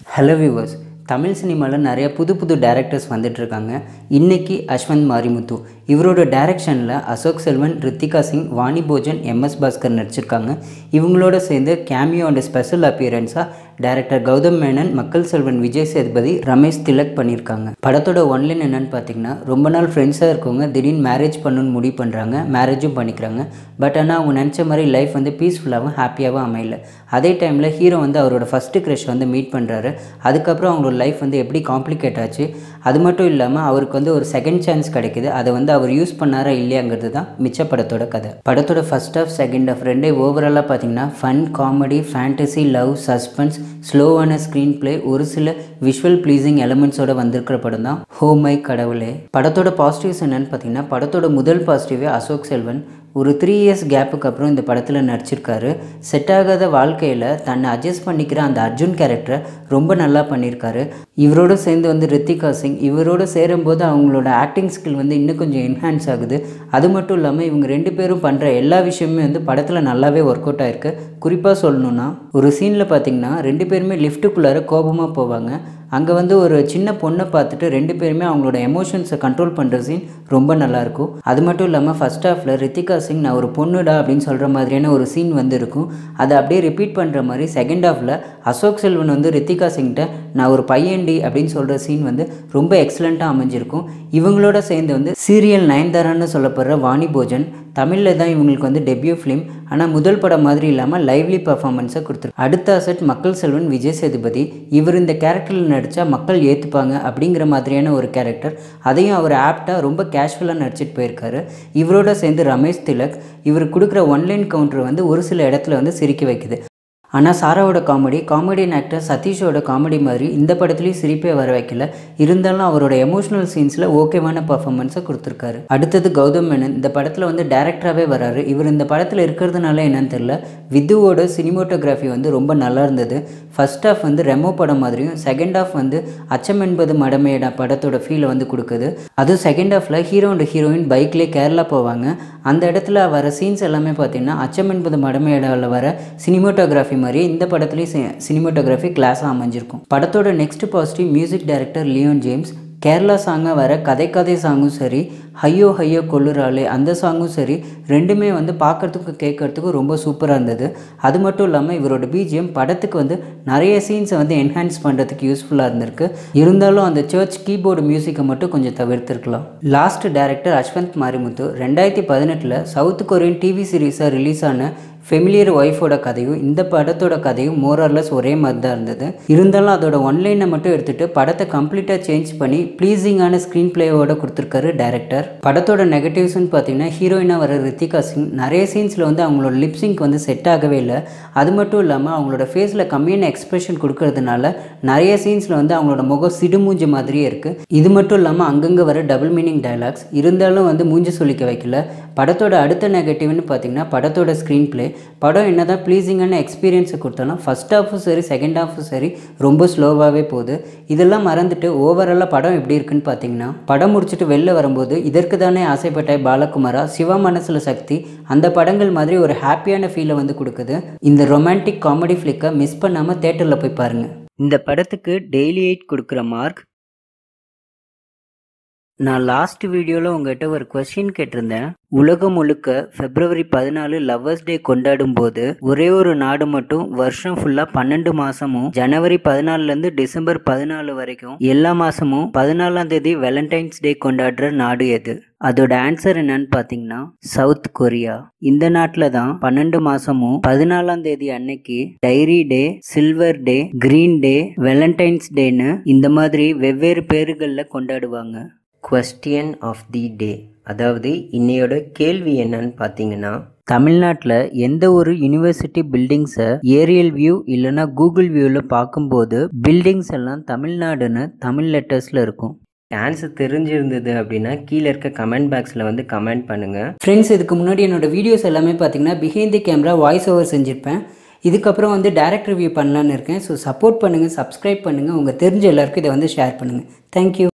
hello viewers Tamil சினிமாவில் நிறைய புது புது டேரக்டர்ஸ் வந்துட்டுருக்காங்க இன்னைக்கு அஸ்வந்த் மாரிமுத்து இவரோட டைரக்ஷனில் அசோக் செல்வன் ரித்திகா சிங் வாணி போஜன் எம்எஸ் பாஸ்கர் நடிச்சிருக்காங்க இவங்களோட சேர்ந்து கேமியோ அண்ட் ஸ்பெஷல் அப்பியரன்ஸாக டைரக்டர் கௌதம் மேனன் மக்கள் செல்வன் விஜய் சேதுபதி ரமேஷ் திலக் பண்ணியிருக்காங்க படத்தோட ஒன்லைன் என்னன்னு பார்த்தீங்கன்னா ரொம்ப நாள் ஃப்ரெண்ட்ஸாக இருக்கவங்க திடீர்னு மேரேஜ் பண்ணணும்னு முடிவு பண்ணுறாங்க மேரேஜும் பண்ணிக்கிறாங்க பட் ஆனால் அவங்க நினச்ச மாதிரி லைஃப் வந்து பீஸ்ஃபுல்லாகவும் ஹாப்பியாகவும் அமையல அதே டைமில் ஹீரோ வந்து அவரோட ஃபஸ்ட்டு க்ரஷ் வந்து மீட் பண்ணுறாரு அதுக்கப்புறம் அவங்களோட லைஃப் வந்து எப்படி காம்ப்ளிகேட் ஆச்சு அது மட்டும் இல்லாமல் அவருக்கு வந்து ஒரு செகண்ட் சான்ஸ் கிடைக்குது அதை வந்து அவர் யூஸ் பண்ணாரா இல்லையாங்கிறது தான் மிச்ச படத்தோட கதை படத்தோட ஃபர்ஸ்ட் ஆஃப் செகண்ட் ஆஃப் ரெண்டே ஓவராலாக பார்த்தீங்கன்னா fun comedy fantasy love suspense ஸ்லோவான ஸ்க்ரீன் ப்ளே ஒரு சில விஷுவல் ப்ளீசிங் எலமெண்ட்ஸோட வந்திருக்கிற படம் தான் ஹோ மை கடவுளே படத்தோட பாசிட்டிவ்ஸ் என்னன்னு பார்த்தீங்கன்னா படத்தோட முதல் பாசிட்டிவே அசோக் செல்வன் ஒரு த்ரீ இயர்ஸ் கேப்புக்கு அப்புறம் இந்த படத்தில் நடிச்சிருக்காரு செட் ஆகாத வாழ்க்கையில் தன்னை அட்ஜஸ்ட் பண்ணிக்கிற அந்த அர்ஜுன் கேரக்டரை ரொம்ப நல்லா பண்ணியிருக்காரு இவரோட சேர்ந்து வந்து ரித்திகா சிங் இவரோட சேரும்போது அவங்களோட ஆக்டிங் ஸ்கில் வந்து இன்னும் கொஞ்சம் என்ஹான்ஸ் ஆகுது அது மட்டும் இல்லாமல் இவங்க ரெண்டு பேரும் பண்ணுற எல்லா விஷயமுமே வந்து படத்தில் நல்லாவே ஒர்க் அவுட் ஆயிருக்கு குறிப்பாக சொல்லணுன்னா ஒரு சீனில் பார்த்தீங்கன்னா ரெண்டு பேருமே லிஃப்ட்டுக்குள்ளார கோபமாக போவாங்க அங்கே வந்து ஒரு சின்ன பொண்ணை பார்த்துட்டு ரெண்டு பேருமே அவங்களோட எமோஷன்ஸை கண்ட்ரோல் பண்ணுற சீன் ரொம்ப நல்லாயிருக்கும் அது மட்டும் இல்லாமல் ஃபஸ்ட் ஹாஃபில் ரித்திகா சிங் நான் ஒரு பொண்ணுடா அப்படின்னு சொல்கிற மாதிரியான ஒரு சீன் வந்து இருக்கும் அதை அப்படியே ரிப்பீட் பண்ணுற மாதிரி செகண்ட் ஹாஃபில் அசோக் செல்வன் வந்து ரித்திகா சிங்கிட்ட நான் ஒரு பையன்டி அப்படின்னு சொல்கிற சீன் வந்து ரொம்ப எக்ஸலண்ட்டாக அமைஞ்சிருக்கும் இவங்களோட சேர்ந்து வந்து சீரியல் நயன்தாரான்னு சொல்லப்படுற வாணி போஜன் தமிழில் தான் இவங்களுக்கு வந்து டெபியூ ஃபிலிம் ஆனால் முதல் படம் மாதிரி இல்லாமல் லைவ்லி பர்ஃபார்மன்ஸை கொடுத்துரு அடுத்த அசட் மக்கள் செல்வன் விஜய் சேதுபதி இவர் இந்த கேரக்டரில் நடித்தா மக்கள் ஏற்றுப்பாங்க அப்படிங்கிற மாதிரியான ஒரு கேரக்டர் அதையும் அவர் ஆப்டாக ரொம்ப கேஷுவலாக நடிச்சிட்டு போயிருக்காரு இவரோட சேர்ந்து ரமேஷ் திலக் இவர் கொடுக்குற ஒன்லைன் கவுண்டர் வந்து ஒரு சில இடத்துல வந்து சிரிக்க வைக்குது ஆனால் சாராவோட காமெடி காமெடியன் ஆக்டர் சதீஷோட காமெடி மாதிரி இந்த படத்துலையும் சிரிப்பே வர வைக்கல இருந்தாலும் அவரோட எமோஷனல் சீன்ஸில் ஓகேவான பர்ஃபார்மன்ஸை கொடுத்துருக்காரு அடுத்தது கௌதம் மேனன் இந்த படத்தில் வந்து டேரக்டராகவே வராரு இவர் இந்த படத்தில் இருக்கிறதுனால என்னன்னு தெரில வித்துவோட சினிமோட்டோகிராஃபி வந்து ரொம்ப நல்லா இருந்தது ஃபர்ஸ்ட் ஹாஃப் வந்து ரெமோ படம் மாதிரியும் செகண்ட் ஹாஃப் வந்து அச்சம் என்பது மடமையடா படத்தோட ஃபீலை வந்து கொடுக்குது அதுவும் செகண்ட் ஹாஃபில் ஹீரோ அண்ட் ஹீரோயின் பைக்லேயே கேரளா போவாங்க அந்த இடத்துல வர சீன்ஸ் எல்லாமே பார்த்தீங்கன்னா அச்சம் என்பது மடமையடாவில் வர சினிமோட்டோகிராஃபி மாதிரி இந்த படத்துலேயும் சினிமோட்டோகிராஃபி கிளாஸாக அமைஞ்சிருக்கும் படத்தோட next positive music director Leon James Kerala சாங்காக வர கதை கதை சாங்கும் சரி ஹையோ ஹையோ கொள்ளுறாளே அந்த சாங்கும் சரி ரெண்டுமே வந்து பார்க்குறதுக்கும் கேட்குறதுக்கும் ரொம்ப சூப்பராக இருந்தது அது மட்டும் இல்லாமல் இவரோட பிஜிஎம் படத்துக்கு வந்து நிறைய சீன்ஸை வந்து என்ஹான்ஸ் பண்ணுறதுக்கு யூஸ்ஃபுல்லாக இருந்திருக்கு இருந்தாலும் அந்த சர்ச் கீபோர்டு மியூசிக்கை மட்டும் கொஞ்சம் தவிர்த்திருக்கலாம் லாஸ்ட் டைரக்டர் அஸ்வந்த் மாரிமுத்து ரெண்டாயிரத்தி பதினெட்டில் சவுத் கொரியன் டிவி சீரீஸாக ரிலீஸ் ஆன ஃபெமிலியர் ஒய்ஃபோட கதையும் இந்த படத்தோட கதையும் மோரர்லெஸ் ஒரே மாதிரி தான் இருந்தது இருந்தாலும் அதோட ஒன்லைனை மட்டும் எடுத்துகிட்டு படத்தை கம்ப்ளீட்டாக சேஞ்ச் பண்ணி ப்ளீஸிங்கான ஸ்க்ரீன் பிளேயோட கொடுத்துருக்காரு டேரக்டர் படத்தோட நெகட்டிவ்ஸ்னு பார்த்தீங்கன்னா ஹீரோயினாக வர ரித்திகா சிங் நிறைய சீன்ஸில் வந்து அவங்களோட லிப்ஸிங்க் வந்து செட் ஆகவே இல்லை அது மட்டும் இல்லாமல் அவங்களோட ஃபேஸில் கம்மியான எக்ஸ்பிரஷன் கொடுக்கறதுனால நிறைய சீன்ஸில் வந்து அவங்களோட முகம் சிடுமூஞ்ச மாதிரியே இருக்குது இது மட்டும் இல்லாமல் அங்கங்கே வர டபுள் மீனிங் டைலாக்ஸ் இருந்தாலும் வந்து மூஞ்சி சொல்லிக்க வைக்கல படத்தோட அடுத்த நெகட்டிவ்னு பார்த்தீங்கன்னா படத்தோட ஸ்க்ரீன் பிளே படம் என்ன தான் ப்ளீஸிங்கான எக்ஸ்பீரியன்ஸை கொடுத்தாலும் ஃபஸ்ட் ஹாஃபும் சரி செகண்ட் ஹாஃபும் சரி ரொம்ப ஸ்லோவாகவே போகுது இதெல்லாம் மறந்துட்டு ஓவராலாக படம் எப்படி இருக்குன்னு பார்த்தீங்கன்னா படம் முடிச்சுட்டு வெளில வரும்போது இதற்கு தானே ஆசைப்பட்ட பாலகுமாரா சிவா மனசில் சக்தி அந்த படங்கள் மாதிரி ஒரு ஹாப்பியான ஃபீலை வந்து கொடுக்குது இந்த ரொமான்டிக் காமெடி ஃப்ளிக்கை மிஸ் பண்ணாமல் தேட்டரில் போய் பாருங்கள் இந்த படத்துக்கு டெய்லி எயிட் கொடுக்குற மார்க் நான் லாஸ்ட் வீடியோவில் உங்ககிட்ட ஒரு கொஸ்டின் கேட்டிருந்தேன் உலகம் முழுக்க பிப்ரவரி பதினாலு லவ்வர்ஸ் டே கொண்டாடும் போது ஒரே ஒரு நாடு மட்டும் வருஷம் ஃபுல்லாக பன்னெண்டு மாசமும் ஜனவரி பதினாலுலேருந்து டிசம்பர் பதினாலு வரைக்கும் எல்லா மாசமும் பதினாலாம் தேதி வேலண்டைன்ஸ் டே கொண்டாடுற நாடு எது அதோட ஆன்சர் என்னன்னு பார்த்தீங்கன்னா சவுத் கொரியா இந்த நாட்டில் தான் பன்னெண்டு மாசமும் பதினாலாம் தேதி அன்னைக்கு diary day silver day green day valentine's டேன்னு இந்த மாதிரி வெவ்வேறு பேருகளில் கொண்டாடுவாங்க கொஸ்டியன் ஆஃப் தி டே அதாவது இன்னையோட கேள்வி என்னன்னு பார்த்தீங்கன்னா தமிழ்நாட்டில் எந்த ஒரு யூனிவர்சிட்டி பில்டிங்ஸை ஏரியல் வியூ இல்லைனா கூகுள் வியூவில் பார்க்கும்போது பில்டிங்ஸ் எல்லாம் தமிழ்நாடுன்னு தமிழ் லெட்டர்ஸில் இருக்கும் ஆன்சர் தெரிஞ்சிருந்தது அப்படின்னா கீழே இருக்க கமெண்ட் பாக்ஸில் வந்து கமெண்ட் பண்ணுங்கள் ஃப்ரெண்ட்ஸ் இதுக்கு முன்னாடி என்னோட வீடியோஸ் எல்லாமே பார்த்தீங்கன்னா behind the camera voice over செஞ்சுருப்பேன் இதுக்கப்புறம் வந்து டேரக்ட் ரிவ்யூ பண்ணலான்னு இருக்கேன் ஸோ சப்போர்ட் பண்ணுங்கள் சப்ஸ்கிரைப் பண்ணுங்கள் உங்கள் தெரிஞ்ச எல்லாருக்கும் இதை வந்து ஷேர் பண்ணுங்கள் தேங்க்யூ